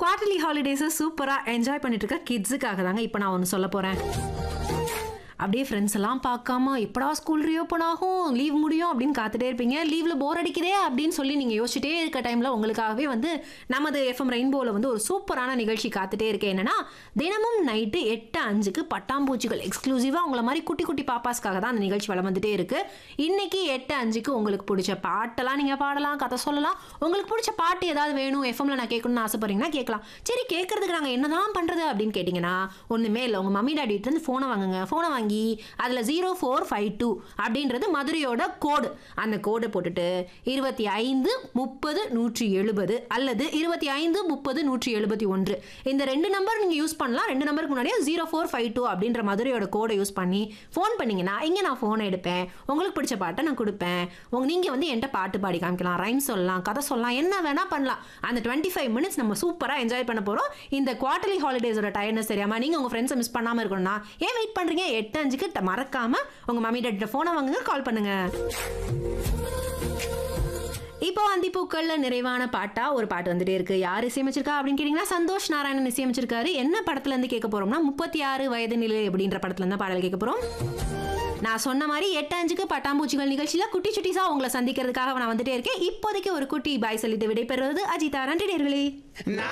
quarterly ஹாலிடேஸை சூப்பராக enjoy பண்ணிட்டு இருக்க கிட்ஸுக்காக தாங்க இப்போ நான் ஒன்று சொல்ல போகிறேன் அப்படியே ஃப்ரெண்ட்ஸ் எல்லாம் பார்க்காம எப்படா ஸ்கூல் ரீஓப்பன் ஆகும் லீவ் முடியும் அப்படின்னு காத்துட்டே இருப்பீங்க லீவில் போர் அடிக்குதே அப்படின்னு சொல்லி நீங்கள் யோசிச்சுட்டே இருக்க டைமில் உங்களுக்காகவே வந்து நமது எஃப்எம் ரெயின்போவில் வந்து ஒரு சூப்பரான நிகழ்ச்சி காத்துட்டே இருக்கு என்னன்னா தினமும் நைட்டு எட்டு அஞ்சுக்கு பட்டாம்பூச்சிகள் எக்ஸ்க்ளூசிவாக உங்களை மாதிரி குட்டி குட்டி பாப்பாஸ்க்காக தான் அந்த நிகழ்ச்சி வளம் வந்துட்டே இருக்கு இன்னைக்கு எட்டு அஞ்சுக்கு உங்களுக்கு பிடிச்ச பாட்டெல்லாம் நீங்கள் பாடலாம் கதை சொல்லலாம் உங்களுக்கு பிடிச்ச பாட்டு ஏதாவது வேணும் எஃப்எம்ல நான் கேட்கணும்னு ஆசைப்படுறீங்கன்னா கேட்கலாம் சரி கேட்கறதுக்கு நாங்கள் என்னதான் பண்ணுறது அப்படின்னு கேட்டிங்கன்னா ஒன்றுமே இல்லை உங்கள் மம்மி டாடி இருந்து ஃபோனை வாங்குங்க ஃபோனை வாங்கி அதில் ஜீரோ ஃபோர் ஃபைவ் டூ அப்படின்றது மதுரையோட கோடு அந்த கோடை போட்டுட்டு இருபத்தி ஐந்து முப்பது நூற்றி எழுபது அல்லது இருபத்தி ஐந்து முப்பது நூற்றி எழுபத்தி ஒன்று இந்த ரெண்டு நம்பர் நீங்கள் யூஸ் பண்ணலாம் ரெண்டு நம்பருக்கு முன்னாடியே ஜீரோ ஃபோர் ஃபைவ் டூ அப்படின்ற மதுரையோட கோடை யூஸ் பண்ணி ஃபோன் பண்ணீங்கன்னா இங்கே நான் ஃபோனை எடுப்பேன் உங்களுக்கு பிடிச்ச பாட்டை நான் கொடுப்பேன் உங்க நீங்கள் வந்து என்கிட்ட பாட்டு பாடி காமிக்கலாம் ரைம் சொல்லலாம் கதை சொல்லலாம் என்ன வேணால் பண்ணலாம் அந்த டுவெண்ட்டி ஃபைவ் மினிட்ஸ் நம்ம சூப்பராக என்ஜாய் பண்ண போகிறோம் இந்த குவார்டர்லி ஹாலிடேஸோட டயர்னஸ் தெரியாமல் நீங்கள் உங்கள் ஃப்ரெண்ட்ஸை மிஸ் பண்ணாமல் இருக்கணும்னா ஏன் வெயிட் பண்ணுறீங்க எட்டு அஞ்சுக்கு ட- மறக்காம உங்கள் மம்மி டாட்ட ஃபோனை வாங்குங்க கால் பண்ணுங்க இப்போ அந்திப்பூக்கள்ல நிறைவான பாட்டா ஒரு பாட்டு வந்துட்டே இருக்கு யார் இசையமைச்சிருக்கா அப்படின்னு கேட்டீங்கன்னா சந்தோஷ் நாராயணன் இசையமைச்சிருக்காரு என்ன படத்துல இருந்து கேட்க போறோம்னா முப்பத்தி ஆறு வயது நிலை அப்படின்ற படத்துல இருந்து பாடல் கேட்க போறோம் நான் சொன்ன மாதிரி எட்டு அஞ்சுக்கு பட்டாம்பூச்சிகள் நிகழ்ச்சியில குட்டி சுட்டிஸா உங்களை சந்திக்கிறதுக்காக நான் வந்துட்டே இருக்கேன் இப்போதைக்கு ஒரு குட்டி பாய் சொல்லிட்டு விடைபெறுவது அஜிதா நன்றி நேர்களே நான்